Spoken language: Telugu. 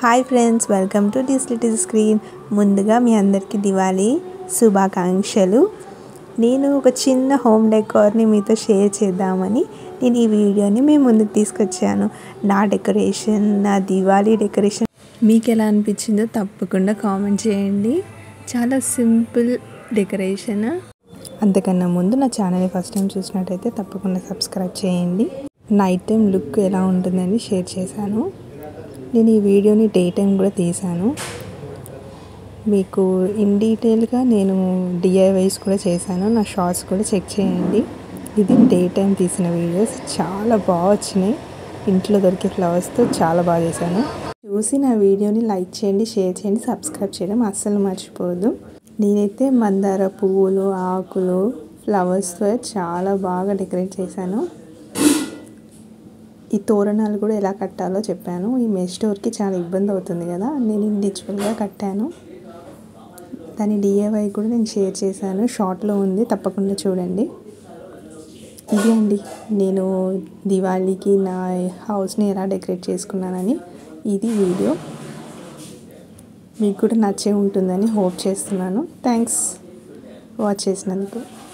hi friends welcome to this little screen ముందుగా మీ అందరికీ దివాళీ శుభాకాంక్షలు నేను ఒక చిన్న హోమ్ డెకార్ని మీతో షేర్ చేద్దామని నేను ఈ వీడియోని మీ ముందుకు తీసుకొచ్చాను నా డెకరేషన్ నా దివాళీ డెకరేషన్ మీకు ఎలా అనిపించిందో తప్పకుండా కామెంట్ చేయండి చాలా సింపుల్ డెకరేషన్ అంతకన్నా ముందు నా ఛానల్ని ఫస్ట్ టైం చూసినట్టయితే తప్పకుండా సబ్స్క్రైబ్ చేయండి నైట్ టైం లుక్ ఎలా ఉంటుందని షేర్ చేశాను నేను ఈ వీడియోని డే టైం కూడా తీశాను మీకు ఇన్ డీటెయిల్గా నేను డిఐవైస్ కూడా చేశాను నా షార్ట్స్ కూడా చెక్ చేయండి ఇది డే టైం తీసిన వీడియోస్ చాలా బాగా వచ్చినాయి ఇంట్లో దొరికే ఫ్లవర్స్తో చాలా బాగా చేశాను చూసి నా వీడియోని లైక్ చేయండి షేర్ చేయండి సబ్స్క్రైబ్ చేయడం అస్సలు మర్చిపోవద్దు నేనైతే మందార పువ్వులు ఆకులు ఫ్లవర్స్తో చాలా బాగా డెకరేట్ చేశాను ఈ తోరణాలు కూడా ఎలా కట్టాలో చెప్పాను ఈ మెష్ స్టోర్కి చాలా ఇబ్బంది అవుతుంది కదా నేను ఇండివిజువల్గా కట్టాను దాని డిఏవై కూడా నేను షేర్ చేశాను షార్ట్లో ఉంది తప్పకుండా చూడండి ఇది అండి నేను దివాళీకి నా హౌస్ని ఎలా డెకరేట్ చేసుకున్నానని ఇది వీడియో మీకు కూడా నచ్చే ఉంటుందని హోప్ చేస్తున్నాను థ్యాంక్స్ వాచ్ చేసినందుకు